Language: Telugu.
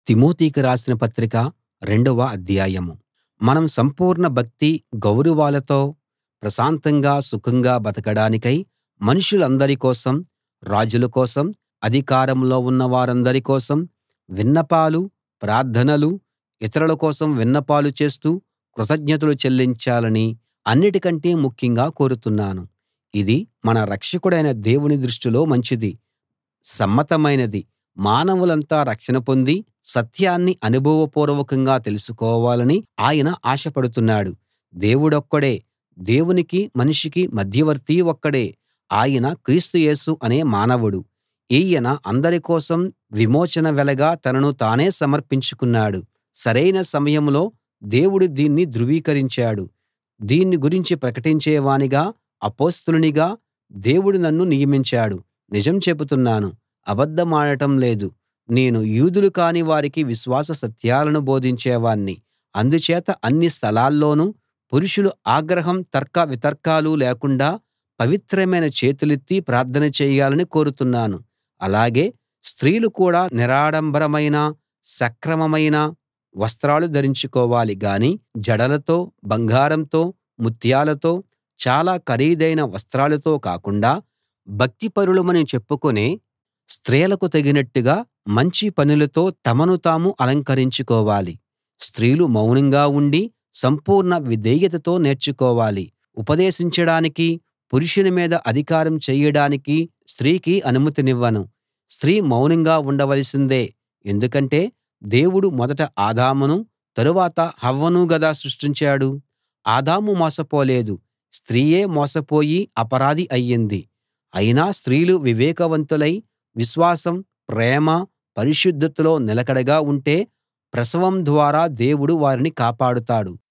తిమోతికి రాసిన పత్రిక రెండవ అధ్యాయం మనం సంపూర్ణ భక్తి గౌరవాలతో ప్రశాంతంగా సుఖంగా బతకడానికై మనుషులందరి కోసం రాజుల కోసం అధికారంలో ఉన్న వారందరి కోసం విన్నపాలు ప్రార్థనలు ఇతరుల కోసం విన్నపాలు చేస్తూ కృతజ్ఞతలు చెల్లించాలని అన్నిటికంటే ముఖ్యంగా కోరుతున్నాను ఇది మన రక్షకుడైన దేవుని దృష్టిలో మంచిది సమ్మతమైనది మానవులంతా రక్షణ పొంది సత్యాన్ని అనుభవపూర్వకంగా తెలుసుకోవాలని ఆయన ఆశపడుతున్నాడు దేవుడొక్కడే దేవునికీ మనిషికి మధ్యవర్తి ఒక్కడే ఆయన క్రీస్తు యేసు అనే మానవుడు ఈయన అందరి కోసం విమోచన వెలగా తనను తానే సమర్పించుకున్నాడు సరైన సమయంలో దేవుడు దీన్ని ధృవీకరించాడు దీన్ని గురించి ప్రకటించేవానిగా అపొస్తలునిగా దేవుడు నన్ను నియమించాడు నిజం చెబుతున్నాను అబద్ధమాడటం లేదు నేను యూదులు కాని వారికి విశ్వాస సత్యాలను బోధించేవాణ్ణి అందుచేత అన్ని స్థలాల్లోనూ పురుషులు ఆగ్రహం తర్క వితర్కాలు లేకుండా పవిత్రమైన చేతులెత్తి ప్రార్థన చేయాలని కోరుతున్నాను అలాగే స్త్రీలు కూడా నిరాడంబరమైన సక్రమమైన వస్త్రాలు ధరించుకోవాలి గాని జడలతో బంగారంతో ముత్యాలతో చాలా ఖరీదైన వస్త్రాలతో కాకుండా భక్తిపరులమని చెప్పుకునే స్త్రీలకు తగినట్టుగా మంచి పనులతో తమను తాము అలంకరించుకోవాలి స్త్రీలు మౌనంగా ఉండి సంపూర్ణ విధేయతతో నేర్చుకోవాలి ఉపదేశించడానికీ పురుషుని మీద అధికారం చెయ్యడానికీ స్త్రీకి అనుమతినివ్వను స్త్రీ మౌనంగా ఉండవలసిందే ఎందుకంటే దేవుడు మొదట ఆదామును తరువాత హవ్వను గదా సృష్టించాడు ఆదాము మోసపోలేదు స్త్రీయే మోసపోయి అపరాధి అయ్యింది అయినా స్త్రీలు వివేకవంతులై విశ్వాసం ప్రేమ పరిశుద్ధతలో నిలకడగా ఉంటే ప్రసవం ద్వారా దేవుడు వారిని కాపాడుతాడు